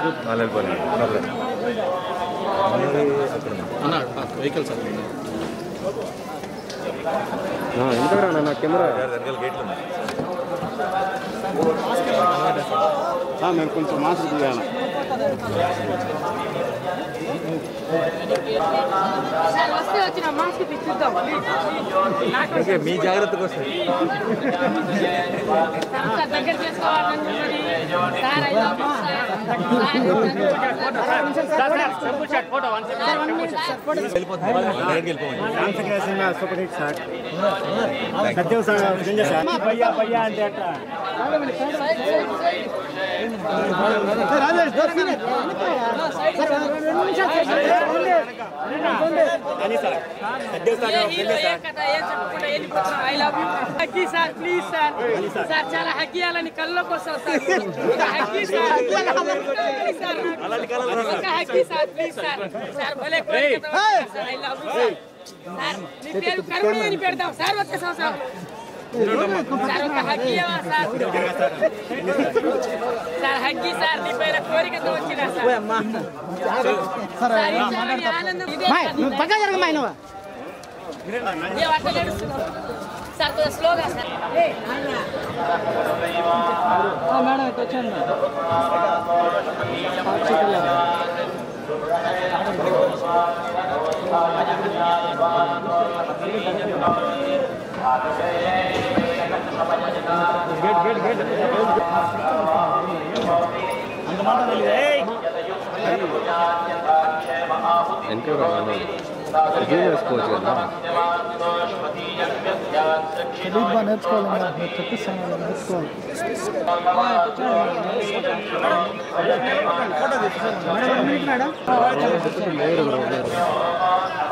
వాళ్ళు వెళ్ళిపోయి ప్రాబ్లం అన్న వెహికల్స్ అన్న ఎంతరా నాన్న కెమెరా వెనకాల గేట్లు ఉన్నాయి మేము కొంచెం మాస్క్ తీయాలి సార్ వస్తే వచ్చిన మాస్క్ పిచ్చుద్దాం ఓకే మీ జాగ్రత్త కోసం సార్ దగ్గర చేసుకోవాలని చెప్పి సార్ ఐ లవ్ యూ వెళ్ళిపోతుంది డైరెక్ట్ వెళ్ళిపోవాలి సూపర్ హిట్ సార్ సత్యం సార్ పయ్యా పయ్యా అంటే అట్ట ఐ లవ్ యూ హక్కీ సార్ ప్లీజ్ సార్ సార్ చాలా హక్కీ ఇవ్వాలని కళ్ళలోకి వస్తాం సార్ ఒక హక్కీ సార్ ప్లీజ్ సార్ ఒక హక్కీ సార్ ప్లీజ్ సార్ సార్ భలే కోరిక sir I love you sir sir మీ పేరు కరుణి అని పెడదాం సార్ వచ్చేసాం సార్ సార్ ఒక హక్కీ ఇవ్వా సార్ సార్ హక్కీ సార్ నీ పేరు కోరికతో వచ్చిన సార్ సార్ ఇచ్చారని ఆనందం ఇదే సార్. ఏ వార్త నడుస్తున్నావు? సార్ కొద్దిగా స్లోగా సార్ ఎంతరా జూమ్ వేసుకోవచ్చు కదా బాగా నేర్చుకోవాలి మీరు చెప్పిస్తాను వాళ్ళకి నేర్చుకోవాలి లేరు బ్రో